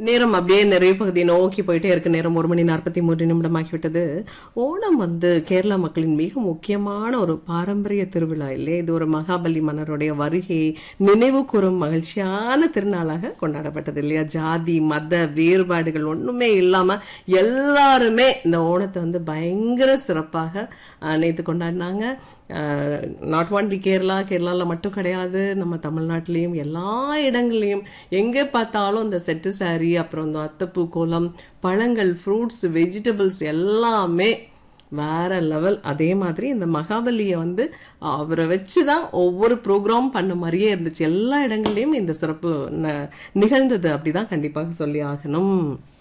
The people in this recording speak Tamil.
நேரம் அப்படியே நிறைய பகுதியை நோக்கி போயிட்டே இருக்கு நேரம் ஒரு மணி நாற்பத்தி மூன்று நிமிடமாகிவிட்டது ஓணம் வந்து கேரளா மக்களின் மிக முக்கியமான ஒரு பாரம்பரிய திருவிழா இல்லையா இது ஒரு மகாபலி மன்னருடைய வருகை நினைவு கூறும் மகிழ்ச்சியான திருநாளாக கொண்டாடப்பட்டது இல்லையா ஜாதி மத வேறுபாடுகள் ஒண்ணுமே இல்லாம எல்லாருமே இந்த ஓணத்தை வந்து பயங்கர சிறப்பாக அஹ், நேத்து கொண்டாடினாங்க நாட் ஒன்லி கேரளா கேரளாவில் மட்டும் கிடையாது நம்ம தமிழ்நாட்டிலையும் எல்லா இடங்கள்லையும் எங்கே பார்த்தாலும் இந்த செட்டு சாரி அப்புறம் இந்த அத்தப்பூ கோலம் பழங்கள் ஃப்ரூட்ஸ் வெஜிடபிள்ஸ் எல்லாமே வேற லெவல் அதே மாதிரி இந்த மகாபலியை வந்து அவரை வச்சு தான் ஒவ்வொரு ப்ரோக்ராம் பண்ண மாதிரியே இருந்துச்சு எல்லா இடங்கள்லையும் இந்த சிறப்பு ந- நிகழ்ந்தது அப்படிதான் கண்டிப்பாக சொல்லி ஆகணும்